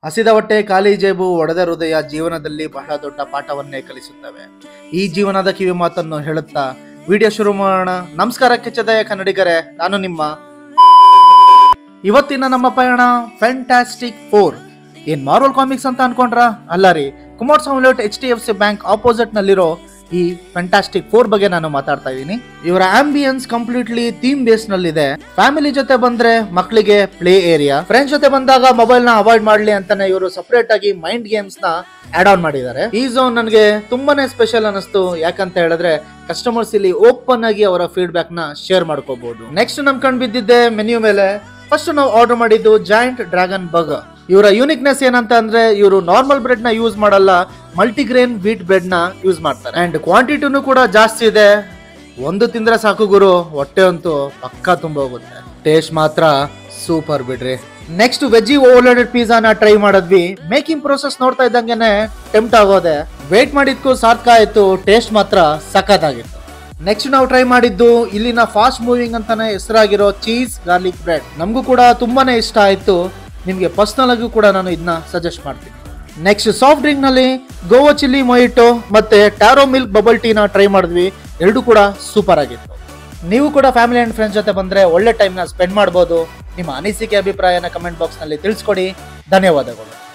ಹಸಿದ ಹೊಟ್ಟೆ ಖಾಲಿ ಜೇಬು ಒಡೆದ ಹೃದಯ ಜೀವನದಲ್ಲಿ ಬಹಳ ದೊಡ್ಡ ಪಾಠವನ್ನೇ ಕಲಿಸುತ್ತವೆ ಈ ಜೀವನದ ಕಿವಿ ಮಾತನ್ನು ಹೇಳುತ್ತಾ ವಿಡಿಯೋ ಶುರು ಮಾಡೋಣ ನಮಸ್ಕಾರ ಕಿಚ್ಚದಯ ಕನ್ನಡಿಗರೇ ನಾನು ನಿಮ್ಮ ಇವತ್ತಿನ ನಮ್ಮ ಪಯಣ ಫ್ಯಾಂಟಾಸ್ಟಿಕ್ ಫೋರ್ ಏನ್ ಮಾರ್ವಲ್ ಕಾಮಿಕ್ಸ್ ಅಂತ ಅನ್ಕೊಂಡ್ರ ಅಲ್ಲ ರೀ Kumaraswamy layout H D F C bank opposite ನಲ್ಲಿರೋ ಈ ಫ್ಯಾಂಟಾಸ್ಟಿಕ್ ಫೋರ್ ಬಗ್ಗೆ ನಾನು ಮಾತಾಡ್ತಾ ಇದ್ದೀನಿ ಇವರ ಆಂಬಿಯನ್ಸ್ ಕಂಪ್ಲೀಟ್ಲಿ ಥೀಮ್ ಬೇಸ್ ನಲ್ಲಿದೆ ಫ್ಯಾಮಿಲಿ ಜೊತೆ ಬಂದ್ರೆ ಮಕ್ಕಳಿಗೆ ಪ್ಲೇ ಏರಿಯಾ ಫ್ರೆಂಡ್ಸ್ ಜೊತೆ ಬಂದಾಗ ಮೊಬೈಲ್ ನ ಅವಾಯ್ಡ್ ಮಾಡ್ಲಿ ಅಂತಾನೆ ಇವರು ಸಪರೇಟ್ ಆಗಿ ಮೈಂಡ್ ಗೇಮ್ಸ್ ನ ಆಡ್ ಆನ್ ಮಾಡಿದ್ದಾರೆ ಈ ಝೋನ್ ನನಗೆ ತುಂಬಾನೇ ಸ್ಪೆಷಲ್ ಅನಿಸ್ತು ಯಾಕಂತ ಹೇಳಿದ್ರೆ ಕಸ್ಟಮರ್ಸ್ ಇಲ್ಲಿ ಓಪನ್ ಆಗಿ ಅವರ ಫೀಡ್ಬ್ಯಾಕ್ ನ ಶೇರ್ ಮಾಡ್ಕೋಬಹುದು ನೆಕ್ಸ್ಟ್ ನಮ್ ಕಂಡು ಬಿದ್ದಿದ್ದೆ ಮೆನ್ಯೂ ಮೇಲೆ ಫಸ್ಟ್ ನಾವು ಆರ್ಡರ್ ಮಾಡಿದ್ದು ಜಾಯಿಂಟ್ ಡ್ರ್ಯಾಗನ್ ಬರ್ಗರ್ ಇವರ ಯೂನಿಕ್ನೆಸ್ ಏನಂತ ಅಂದ್ರೆ ಇವರು ನಾರ್ಮಲ್ ಬ್ರೆಡ್ ನ ಯೂಸ್ ಮಾಡಲ್ಲ ಮಲ್ಟಿಗ್ರೇನ್ ವೀಟ್ ಬ್ರೆಡ್ ನ ಯೂಸ್ ಮಾಡ್ತಾರೆ ಅಂಡ್ ಕ್ವಾಂಟಿಟಿನೂ ಕೂಡ ಜಾಸ್ತಿ ಇದೆ ಒಂದು ತಿಂದ್ರೆ ಸಾಕು ಗುರು ಹೊಟ್ಟೆ ಅಂತೂ ಪಕ್ಕಾ ತುಂಬ ಹೋಗುತ್ತೆ ಟೇಸ್ಟ್ ಮಾತ್ರ ಸೂಪರ್ ಬಿಡ್ರಿ ನೆಕ್ಸ್ಟ್ ವೆಜ್ಜಿ ಓವರ್ಲೋಡೆಡ್ ಪಿಜ್ಜಾನ ಟ್ರೈ ಮಾಡಿದ್ವಿ ಮೇಕಿಂಗ್ ಪ್ರೋಸೆಸ್ ನೋಡ್ತಾ ಇದ್ದಂಗೆನೆ ಟೆಂಪ್ಟ್ ಆಗೋದೆ ವೇಟ್ ಮಾಡಿದ್ಕು ಸಾರ್ಥಕ ಆಯ್ತು ಟೇಸ್ಟ್ ಮಾತ್ರ ಸಖತ್ತಾಗಿತ್ತು ನೆಕ್ಸ್ಟ್ ನಾವು ಟ್ರೈ ಮಾಡಿದ್ದು ಇಲ್ಲಿನ ಫಾಸ್ಟ್ ಮೂವಿಂಗ್ ಅಂತಾನೆ ಹೆಸರಾಗಿರೋ ಚೀಸ್ ಗಾರ್ಲಿಕ್ ಬ್ರೆಡ್ ನಮಗೂ ಕೂಡ ತುಂಬಾನೇ ಇಷ್ಟ ಆಯ್ತು ನಿಮಗೆ ಪರ್ಸ್ನಲ್ ಆಗೂ ಕೂಡ ನಾನು ಇದನ್ನ ಸಜೆಸ್ಟ್ ಮಾಡ್ತೀನಿ ನೆಕ್ಸ್ಟ್ ಸಾಫ್ಟ್ ಡ್ರಿಂಕ್ ನಲ್ಲಿ ಗೋವಾ ಚಿಲ್ಲಿ ಮೊಯಿಟೋ ಮತ್ತೆ ಟ್ಯಾರೋ ಮಿಲ್ಕ್ ಬಬಲ್ ಟೀನ ಟ್ರೈ ಮಾಡಿದ್ವಿ ಎರಡು ಕೂಡ ಸೂಪರ್ ಆಗಿತ್ತು ನೀವು ಕೂಡ ಫ್ಯಾಮಿಲಿ ಅಂಡ್ ಫ್ರೆಂಡ್ಸ್ ಜೊತೆ ಬಂದ್ರೆ ಒಳ್ಳೆ ಟೈಮ್ನ ಸ್ಪೆಂಡ್ ಮಾಡ್ಬೋದು ನಿಮ್ಮ ಅನಿಸಿಕೆ ಅಭಿಪ್ರಾಯನ ಕಮೆಂಟ್ ಬಾಕ್ಸ್ ನಲ್ಲಿ ತಿಳಿಸ್ಕೊಡಿ ಧನ್ಯವಾದಗಳು